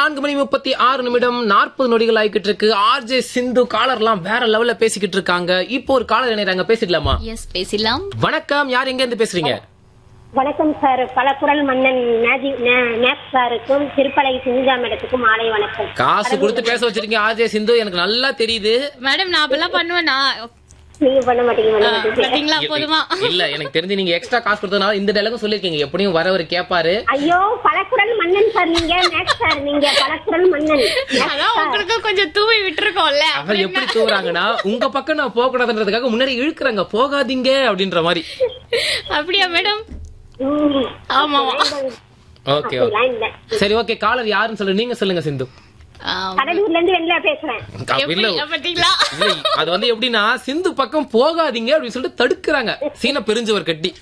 நான்கு மணி முப்பத்தி ஆறு நிமிடம் நாற்பது நொடிகள் ஆகிக்கிட்டு இருக்கு ஆர்ஜே சிந்து காலர்லாம் வேற லெவல்ல பேசிக்கிட்டு இருக்காங்க இப்போ ஒரு காலர் இணையறாங்க பேசிடலாமா எஸ் பேசலாம் வணக்கம் யார் எங்க இருந்து பேசுறீங்க வணக்கம் சார் பல குரல் மன்னன் மேஜி மேப் சாருக்கும் திருப்பலை சிஞ்சா மேடத்துக்கும் மாலை வணக்கம் காசு கொடுத்து பேச வச்சிருக்கீங்க ஆர்ஜே சிந்து எனக்கு நல்லா தெரியுது மேடம் நான் அப்பெல்லாம் பண்ணுவேனா நீங்க பண்ண மாட்டீங்க பண்ண மாட்டீங்க பாத்தீங்களா போதுமா இல்ல எனக்கு தெரிஞ்சு நீங்க எக்ஸ்ட்ரா காசு கொடுத்ததுனால இந்த டைலாகும் சொல்லிருக்கீங்க எப்படியும் வரவர் கேப்பாரு ஐயோ பல குரல் மன்னன் சார் நீங்க மேப் சார் நீங்க பல குரல் மன்னன் மேப் அதான் சார். உங்களுக்கு கொஞ்சம் தூவி விட்டுருக்கோம்ல அவர் எப்படி தூவுறாங்கன்னா உங்க பக்கம் நான் போக கூடாதுன்றதுக்காக முன்னாடி இழுக்குறாங்க போகாதீங்க அப்படின்ற மாதிரி அப்படியா மேடம் ம். ஆமா ஓகே அப்படிலாம் இல்ல சரி ஓகே காலர் யாருன்னு சொல்லு நீங்க சொல்லுங்க சிந்து கடலூர்ல இருந்து வெளில பேசுறேன் இல்ல பாத்தீங்களா இல்ல, அது வந்து எப்படின்னா சிந்து பக்கம் போகாதீங்க அப்படின்னு சொல்லிட்டு தடுக்கிறாங்க சீன பெருஞ்சவர் கட்டி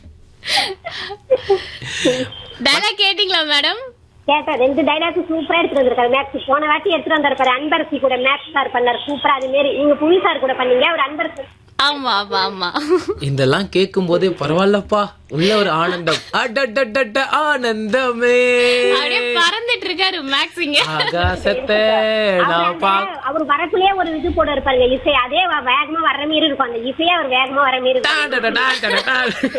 டைலாக் கேட்டீங்களா மேடம் கேட்டா ரெண்டு டைலாக் சூப்பரா எடுத்துட்டு வந்திருக்காரு மேக்ஸ் போன வாட்டி எடுத்துட்டு வந்திருக்காரு அன்பரசி கூட மேக்ஸ் சார் பண்ணாரு சூப்பரா அது மாரி நீங்க புவி சார் கூட பண்ணீங்க ஒரு அன்பரசி ஆமா ஆமா ஆமா இதெல்லாம் கேட்கும் போதே பரவாயில்லப்பா உள்ள ஒரு ஆனந்தம் அடடடட ஆனந்தமே அப்படியே பறந்துட்டு இருக்காரு மேக்ஸ் இங்க ஆகாசத்தை அவர் நான் அந்த- பாக்க அவர் வரக்குள்ளே ஒரு இது போட இருப்பாருங்க இசை அதே வ- வேகமா வர்ற மாதிரி இருக்கும் அந்த இசையே அவர் வேகமா வர மாதிரி இருக்கும்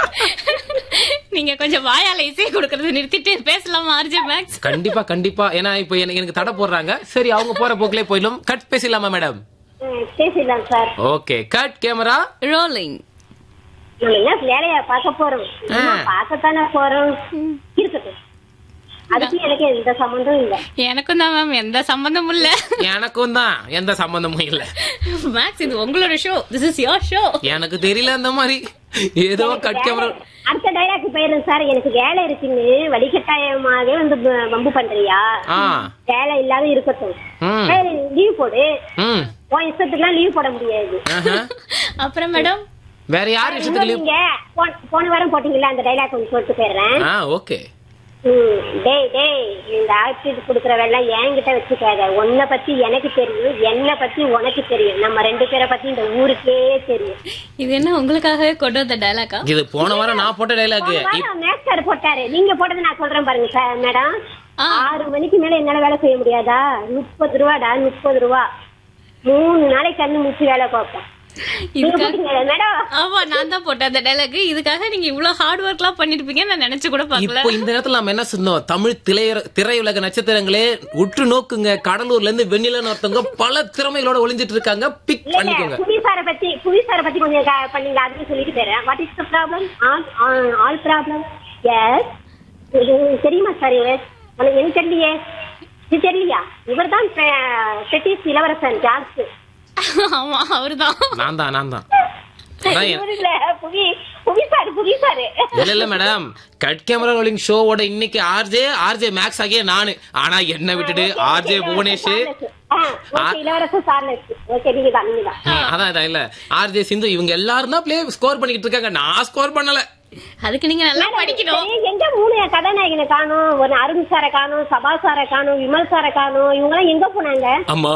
நீங்க கொஞ்சம் வாயால இசை கொடுக்கறது நிறுத்திட்டு பேசலாமா ஆர்ஜே மேக்ஸ் கண்டிப்பா கண்டிப்பா ஏன்னா இப்போ எனக்கு எனக்கு தடை போடுறாங்க சரி அவங்க போற போக்கிலே போயிடும் கட் பேசலாமா மேடம் ம், பேசிடலாம் sir okay cut camera rolling நம்ம என்ன வேலையா பார்க்க போறோம் சும்மா பார்க்கத்தானே போறோம் இருக்கட்டும் அதுக்கு எனக்கு எந்த சம்மந்தம் இல்ல எனக்கும் தான் மேம் எந்த சம்பந்தமும் இல்ல எனக்கும் தான் எந்த சம்பந்தமும் இல்ல மேக்ஸ் இது உங்களோட show this is your show எனக்கு தெரியல அந்த மாதிரி ஏதோ கட் கேமரா அடுத்த டைலாக் போயிரும் சார் எனக்கு வேலை இருக்குன்னு வடிகட்டாயமாவே வந்து ப- வம்பு பண்றியா ஆ வேலை இல்லாத இருக்கட்டும் ம் லீவ் போடு ம் உன் இஷ்டத்துக்குலாம் லீவ் போட முடியாது ஆஹா. அப்புறம் மேடம் வேற யார் இஷ்டத்துக்கு leave- நீங்க போன- போன வாரம் போட்டீங்கல்ல அந்த டைலாக் கொஞ்சம் சொல்லிட்டு போயிடுறேன் ஆ ஓகே ம், டேய் டேய் இந்த ஆக்டிவ் குடுக்கற வேலை என்கிட்ட வச்சுக்காத உன்னை பத்தி எனக்கு தெரியும் என்னை பத்தி உனக்கு தெரியும் நம்ம ரெண்டு பேரை பத்தி இந்த ஊருக்கே தெரியும் இது என்ன உங்களுக்காகவே கொண்டு வந்த டைலாக்கா இது போன வாரம் நான் போட்ட டைலாக் மேஸ்டர் போட்டாரு நீங்க போட்டது நான் சொல்றேன் பாருங்க சார் மேடம் ஆ. ஆறு மணிக்கு மேல என்னால வேலை செய்ய முடியாதா முப்பது ரூபாடா முப்பது ரூபா மூணு நாளைக்கு கண்ணு முச்சு வேலை பார்ப்போம் நீங்க இதுக்காக போட்டீங்களா மேடம் ஆமா நான் தான் போட்டேன் அந்த டைலாக் இதுக்காக நீங்க இவ்வளவு ஹார்ட் ஒர்க் எல்லாம் பண்ணிருப்பீங்கன்னு நான் நினைச்சு கூட பாக்கல இப்போ இந்த நேரத்துல நம்ம என்ன சொன்னோம் தமிழ் திரையுற- திரையுலக நட்சத்திரங்களே உற்று நோக்குங்க கடலூர்ல இருந்து வெண்ணிலன்னு ஒருத்தவங்க பல திறமைகளோட ஒளிஞ்சிட்டு இருக்காங்க பிக் இல்ல பண்ணிக்கோங்க புவிசாரை பத்தி புவிசாரை பத்தி கொஞ்சம் க- பண்ணீங்களா அதுக்கு சொல்லிட்டு போயிடுறேன் what is the problem all problem yes இது தெரியுமா சார் இவர் உனக்கு எனக்கு தெரியலையே இது தெரியலையா இவர் தான் பிரிட்டிஷ் இளவரசன் ஜார்ஜ் ஆமா அவர்தான் நான் தான் நான் தான் அதான் என்- இவரு இல்ல புவி புவிசாரு புவிசாரு இல்ல இல்ல மேடம் கட் கேமரா ரோலிங் ஷோவோட இன்னைக்கு ஆர்ஜே ஆர்ஜே மேக்ஸ் ஆகிய நானு ஆனா என்ன விட்டுட்டு ஆர்ஜே புவனேஷ் இளவரசன் சார்லஸ் ஓகே நீங்க தான் நீங்க தான் ம், அதான் அதான் இல்ல ஆர்ஜே சிந்து இவங்க எல்லாரும் தான் பிளே ஸ்கோர் பண்ணிக்கிட்டு இருக்காங்க நான் ஸ்கோர் பண்ணல அதுக்கு நீங்க நல்லா படிக்கணும் சரி, எங்க மூணு கதாநாயகனை காணும் ஒரு அருண் சாரை காணும் சபா சாரை காணும் விமல் சாரை காணும் இவங்க எல்லாம் எங்க போனாங்க அம்மா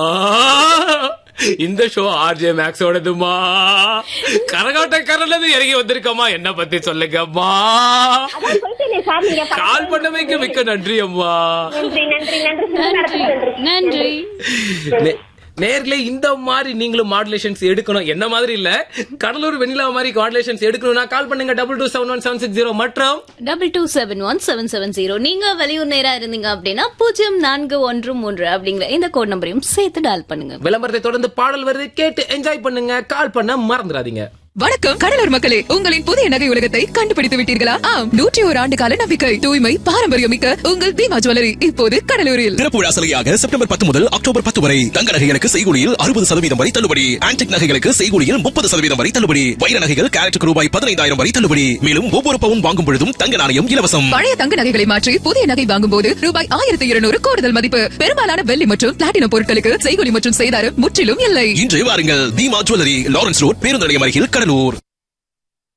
இந்த ஷோ ஆர்ஜே மேக்ஸோடதுமா கரகாட்ட கரலது இறங்கி வந்திருக்கம்மா என்ன பத்தி சொல்லுங்கம்மா அதான் சொல்லிட்டேனே சார் நீங்க பா- கால் பண்ணமைக்கு மிக்க நன்றி அம்மா நன்றி நன்றி நன்றி சிறப்பு நடத்துக்கு நன்றி நன்றி நே- நேர்களே இந்த மாதிரி நீங்களும் மாடுலேஷன்ஸ் எடுக்கணும் என்ன மாதிரி இல்ல கடலூர் வெண்ணிலா மாதிரி மாடுலேஷன்ஸ் எடுக்கணும்னா கால் பண்ணுங்க double two seven one seven six zero மற்றும் double two seven one seven seven zero நீங்க வெளியூர் நேரா இருந்தீங்க அப்படின்னா பூஜ்ஜியம் நான்கு ஒன்று மூன்று அப்படிங்கிற இந்த கோட் நம்பரையும் சேர்த்து டால் பண்ணுங்க விளம்பரத்தை தொடர்ந்து பாடல் வருது கேட்டு என்ஜாய் பண்ணுங்க கால் பண்ண மறந்துடாதீங்க வணக்கம் கடலூர் மக்களே உங்களின் புதிய நகை உலகத்தை கண்டுபிடித்து விட்டீர்களா ஆம் நூற்றி ஒரு ஆண்டு கால நம்பிக்கை தூய்மை பாரம்பரியம் மிக்க உங்கள் தீமா ஜுவல்லரி இப்போது கடலூரில் திறப்பு விழா சலுகையாக செப்டம்பர் பத்து முதல் அக்டோபர் பத்து வரை தங்க நகைகளுக்கு செய்கூலியில் அறுபது சதவீதம் வரை தள்ளுபடி ஆன்டிக் நகைகளுக்கு செய்கூலியில் முப்பது சதவீதம் வரை தள்ளுபடி வைர நகைகள் கேரட்டுக்கு ரூபாய் பதினைந்தாயிரம் வரை தள்ளுபடி மேலும் ஒவ்வொரு பவுன் வாங்கும் பொழுதும் தங்க நாணயம் இலவசம் பழைய தங்க நகைகளை மாற்றி புதிய நகை வாங்கும் போது ரூபாய் ஆயிரத்தி இருநூறு கூடுதல் மதிப்பு பெரும்பாலான வெள்ளி மற்றும் பிளாட்டினம் பொருட்களுக்கு செய்கூலி மற்றும் செய்தாரம் முற்றிலும் இல்லை இன்று வாருங்கள் தீமா ஜுவல்லரி லாரன்ஸ் ரோட் பேருந்து நிலையம் அருகில் கடலூர்